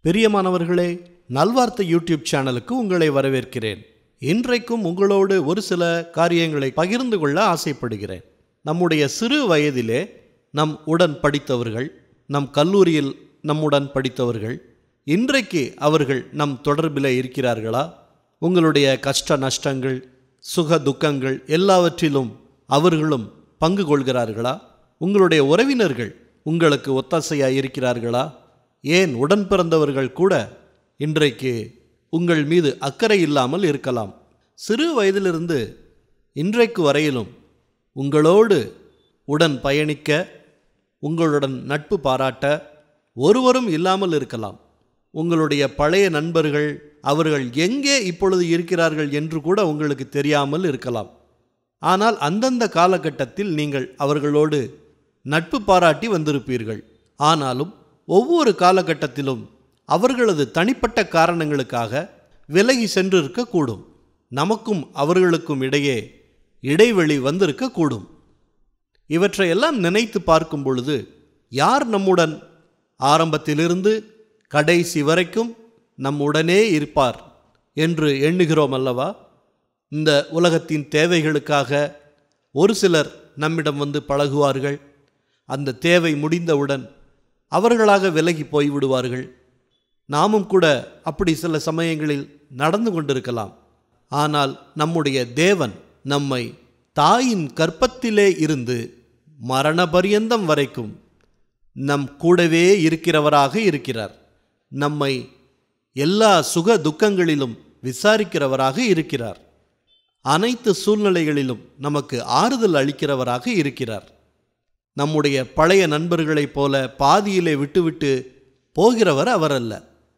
பிரியமானவர்களே நல்வார்த்தை யூடியூப் சேனலுக்கு உங்களை வரவேற்கிறேன் இன்றைக்கும் உங்களோடு ஒரு சில காரியங்களை பகிர்ந்து கொள்ள ஆசைப்படுகிறேன் நம்முடைய சிறு வயதிலே நம் உடன் படித்தவர்கள் நம் கல்லூரியில் நம்முடன் படித்தவர்கள் இன்றைக்கு அவர்கள் நம் தொடர்பில் இருக்கிறார்களா உங்களுடைய கஷ்ட நஷ்டங்கள் சுக துக்கங்கள் எல்லாவற்றிலும் அவர்களும் பங்கு கொள்கிறார்களா உங்களுடைய உறவினர்கள் உங்களுக்கு ஒத்தாசையாக இருக்கிறார்களா ஏன் உடன் பிறந்தவர்கள் கூட இன்றைக்கு உங்கள் மீது அக்கறை இல்லாமல் இருக்கலாம் சிறு வயதிலிருந்து இன்றைக்கு வரையிலும் உங்களோடு உடன் பயணிக்க உங்களுடன் நட்பு பாராட்ட ஒருவரும் இல்லாமல் இருக்கலாம் உங்களுடைய பழைய நண்பர்கள் அவர்கள் எங்கே இப்பொழுது இருக்கிறார்கள் என்று கூட உங்களுக்கு தெரியாமல் இருக்கலாம் ஆனால் அந்தந்த காலகட்டத்தில் நீங்கள் அவர்களோடு நட்பு பாராட்டி வந்திருப்பீர்கள் ஆனாலும் ஒவ்வொரு காலகட்டத்திலும் அவர்களது தனிப்பட்ட காரணங்களுக்காக விலகி சென்றிருக்கக்கூடும் நமக்கும் அவர்களுக்கும் இடையே இடைவெளி வந்திருக்கக்கூடும் இவற்றையெல்லாம் நினைத்து பார்க்கும் பொழுது யார் நம்முடன் ஆரம்பத்திலிருந்து கடைசி வரைக்கும் நம்முடனே இருப்பார் என்று எண்ணுகிறோம் அல்லவா இந்த உலகத்தின் தேவைகளுக்காக ஒரு சிலர் நம்மிடம் வந்து பழகுவார்கள் அந்த தேவை முடிந்தவுடன் அவர்களாக விலகி போய்விடுவார்கள் நாமும் கூட அப்படி சில சமயங்களில் நடந்து கொண்டிருக்கலாம் ஆனால் நம்முடைய தேவன் நம்மை தாயின் கற்பத்திலே இருந்து மரண பரியந்தம் வரைக்கும் நம் கூடவே இருக்கிறவராக இருக்கிறார் நம்மை எல்லா சுக துக்கங்களிலும் விசாரிக்கிறவராக இருக்கிறார் அனைத்து சூழ்நிலைகளிலும் நமக்கு ஆறுதல் அளிக்கிறவராக இருக்கிறார் நம்முடைய பழைய நண்பர்களைப் போல பாதியிலே விட்டுவிட்டு போகிறவர் அவர் அல்ல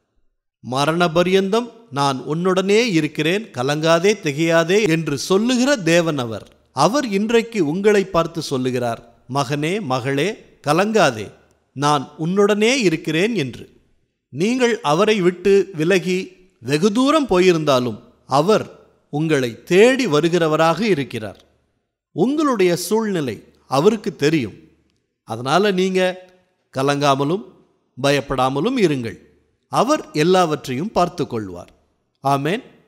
மரண பரியந்தம் நான் உன்னுடனே இருக்கிறேன் கலங்காதே திகையாதே என்று சொல்லுகிற தேவன் அவர் அவர் இன்றைக்கு உங்களை பார்த்து சொல்லுகிறார் மகனே மகளே கலங்காதே நான் உன்னுடனே இருக்கிறேன் என்று நீங்கள் அவரை விட்டு விலகி வெகு தூரம் போயிருந்தாலும் அவர் உங்களை தேடி வருகிறவராக இருக்கிறார் உங்களுடைய சூழ்நிலை அவருக்கு தெரியும் அதனால் நீங்கள் கலங்காமலும் பயப்படாமலும் இருங்கள் அவர் எல்லாவற்றையும் பார்த்து கொள்வார் ஆமேன்